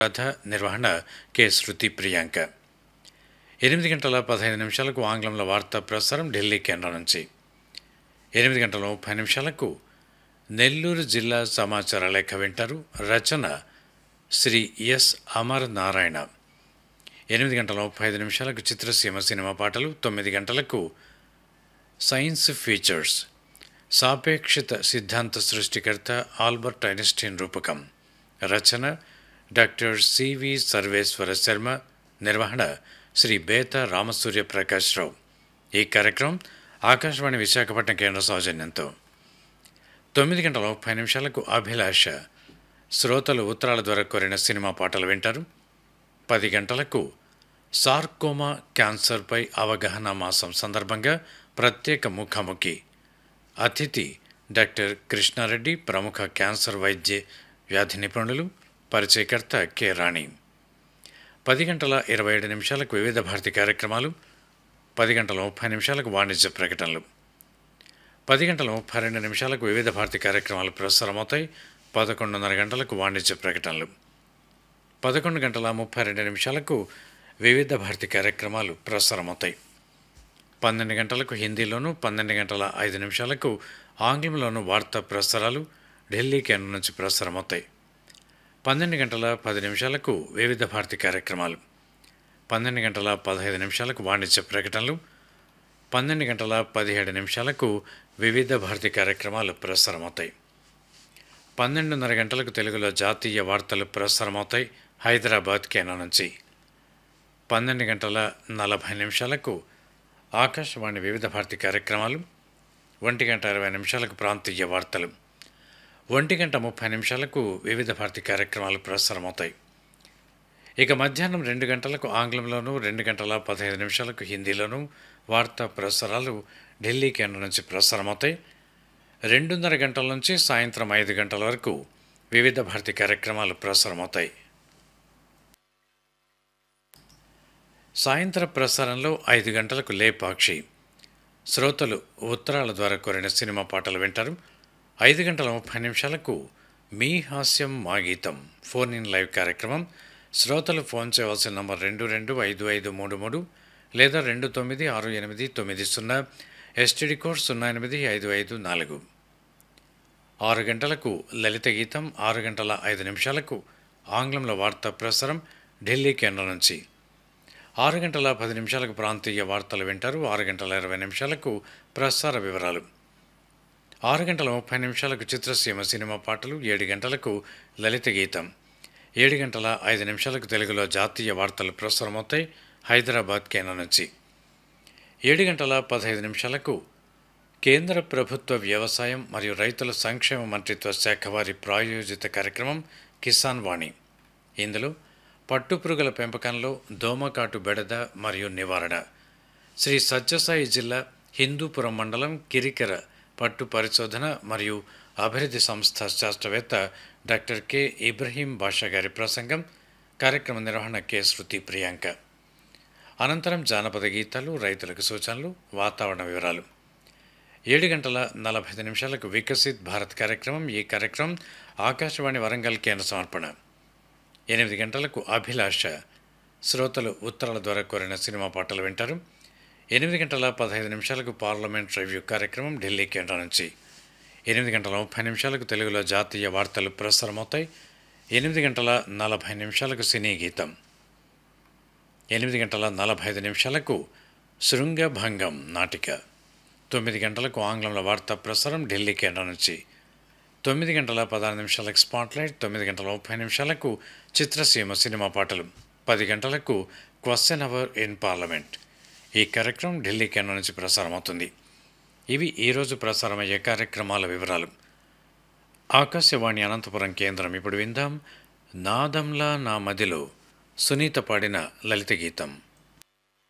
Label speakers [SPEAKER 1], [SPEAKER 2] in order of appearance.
[SPEAKER 1] కథ నిర్వహణ కె శృతి ప్రియాంక ఎనిమిది గంటల పదహైదు నిమిషాలకు ఆంగ్లంలో వార్తా ప్రసారం ఢిల్లీ కేంద్రం నుంచి ఎనిమిది గంటల ముప్పై నిమిషాలకు నెల్లూరు జిల్లా సమాచార లేఖ వింటారు రచన శ్రీ ఎస్ అమర్ నారాయణ ఎనిమిది గంటల ముప్పై ఐదు నిమిషాలకు చిత్రసీమ సినిమా పాటలు తొమ్మిది గంటలకు సైన్స్ ఫీచర్స్ సాపేక్షిత సిద్ధాంత సృష్టికర్త ఆల్బర్ట్ ఐన్స్టీన్ రూపకం రచన డాక్టర్ సివి సర్వేశ్వర శర్మ నిర్వహణ శ్రీ బేత రామసూర్య ప్రకాష్ రావు ఈ కార్యక్రమం ఆకాశవాణి విశాఖపట్నం కేంద్ర సౌజన్యంతో తొమ్మిది గంటల ముప్పై నిమిషాలకు అభిలాష శ్రోతలు ఉత్తరాల ద్వారా కోరిన సినిమా పాటలు వింటారు పది గంటలకు సార్కోమా క్యాన్సర్పై అవగాహన మాసం సందర్భంగా ప్రత్యేక ముఖాముఖి అతిథి డాక్టర్ కృష్ణారెడ్డి ప్రముఖ క్యాన్సర్ వైద్య వ్యాధి నిపుణులు పరిచయకర్త కె రాణి పది గంటల ఇరవై ఏడు నిమిషాలకు వివిధ భారతి కార్యక్రమాలు పది గంటల ముప్పై నిమిషాలకు వాణిజ్య ప్రకటనలు పది గంటల ముప్పై రెండు నిమిషాలకు వివిధ భారతి కార్యక్రమాలు ప్రసారమవుతాయి పదకొండున్నర గంటలకు వాణిజ్య ప్రకటనలు పదకొండు గంటల ముప్పై రెండు నిమిషాలకు వివిధ భారతి కార్యక్రమాలు ప్రసారమవుతాయి పన్నెండు గంటలకు హిందీలోను పన్నెండు గంటల ఐదు నిమిషాలకు ఆంగ్లంలోను వార్తా ప్రసారాలు ఢిల్లీ కేంద్రం నుంచి ప్రసారమవుతాయి పన్నెండు గంటల పది నిమిషాలకు వివిధ భారతి కార్యక్రమాలు పన్నెండు గంటల పదహైదు నిమిషాలకు వాణిజ్య ప్రకటనలు పన్నెండు గంటల పదిహేడు నిమిషాలకు వివిధ భారతి కార్యక్రమాలు ప్రసారమవుతాయి పన్నెండున్నర గంటలకు తెలుగులో జాతీయ వార్తలు ప్రసారమవుతాయి హైదరాబాద్ కేంద్రం నుంచి పన్నెండు గంటల నలభై నిమిషాలకు ఆకాశవాణి వివిధ భారతి కార్యక్రమాలు ఒంటి గంట ఇరవై నిమిషాలకు ప్రాంతీయ వార్తలు ఒంటి గంట ముప్పై నిమిషాలకు వివిధ భారతి కార్యక్రమాలు ప్రసారమవుతాయి ఇక మధ్యాహ్నం రెండు గంటలకు ఆంగ్లంలోనూ రెండు గంటల పదహైదు నిమిషాలకు హిందీలోనూ వార్తా ప్రసారాలు ఢిల్లీ కేంద్రం నుంచి ప్రసారమవుతాయి రెండున్నర గంటల నుంచి సాయంత్రం ఐదు గంటల వరకు వివిధ భారతి కార్యక్రమాలు ప్రసారమవుతాయి సాయంత్రం ప్రసారంలో ఐదు గంటలకు లేపాక్షి శ్రోతలు ఉత్తరాల ద్వారా కోరిన సినిమా పాటలు వింటారు ఐదు గంటల ముప్పై నిమిషాలకు మీ హాస్యం మా గీతం ఫోన్ ఇన్ లైవ్ కార్యక్రమం శ్రోతలు ఫోన్ చేయవలసిన నంబర్ రెండు రెండు ఐదు ఐదు మూడు మూడు లేదా రెండు తొమ్మిది ఆరు ఎనిమిది తొమ్మిది సున్నా ఎస్టీడీ కోడ్ సున్నా ఎనిమిది ఐదు ఐదు నాలుగు ఆరు గంటలకు లలిత గీతం ఆరు గంటల ఐదు నిమిషాలకు ఆంగ్లంలో వార్తా ప్రసారం ఢిల్లీ కేంద్రం నుంచి ఆరు గంటల పది నిమిషాలకు ప్రాంతీయ వార్తలు వింటారు ఆరు గంటల ఇరవై నిమిషాలకు ప్రసార వివరాలు ఆరు గంటల ముప్పై నిమిషాలకు చిత్రసీమ సినిమా పాటలు ఏడు గంటలకు లలిత గీతం ఏడు గంటల ఐదు నిమిషాలకు తెలుగులో జాతీయ వార్తలు ప్రసారమవుతాయి హైదరాబాద్ కేంద్రం నుంచి ఏడు గంటల పదహైదు నిమిషాలకు కేంద్ర ప్రభుత్వ వ్యవసాయం మరియు రైతుల సంక్షేమ మంత్రిత్వ శాఖ వారి ప్రాయోజిత కార్యక్రమం కిసాన్ వాణి ఇందులో పట్టుపురుగుల పెంపకంలో దోమకాటు బెడద మరియు నివారణ శ్రీ సత్యసాయి జిల్లా హిందూపురం మండలం కిరికెర పట్టు పరిశోధన మరియు అభివృద్ధి సంస్థ శాస్త్రవేత్త డాక్టర్ కె ఇబ్రహీం బాషా గారి ప్రసంగం కార్యక్రమ నిర్వహణ కె శృతి ప్రియాంక అనంతరం జానపద గీతాలు రైతులకు సూచనలు వాతావరణ వివరాలు ఏడు గంటల నలభై ఐదు నిమిషాలకు వికసిత్ భారత్ కార్యక్రమం ఈ కార్యక్రమం ఆకాశవాణి వరంగల్ కేంద్ర సమర్పణ ఎనిమిది గంటలకు అభిలాష శ్రోతలు ఉత్తరాల ద్వారా కోరిన సినిమా పాటలు వింటారు ఎనిమిది గంటల పదహైదు నిమిషాలకు పార్లమెంట్ రివ్యూ కార్యక్రమం ఢిల్లీ కేంద్రం నుంచి ఎనిమిది గంటల ముప్పై నిమిషాలకు తెలుగులో జాతీయ వార్తలు ప్రసారమవుతాయి ఎనిమిది గంటల నలభై నిమిషాలకు సినీ గీతం ఎనిమిది గంటల నలభై ఐదు నిమిషాలకు శృంగభంగం నాటిక తొమ్మిది గంటలకు ఆంగ్లంలో వార్తా ప్రసారం ఢిల్లీ కేంద్రం నుంచి తొమ్మిది గంటల పదహారు నిమిషాలకు స్పాట్లైట్ తొమ్మిది గంటల ముప్పై నిమిషాలకు చిత్రసీమ సినిమా పాటలు పది గంటలకు క్వశ్చన్ అవర్ ఇన్ పార్లమెంట్ ఈ కార్యక్రమం ఢిల్లీ కేంద్రం నుంచి ప్రసారం అవుతుంది ఇవి ఈరోజు ప్రసారమయ్యే కార్యక్రమాల వివరాలు ఆకాశవాణి అనంతపురం కేంద్రం ఇప్పుడు విందాం నాదంలా నా మదిలో సునీత పాడిన లలిత గీతం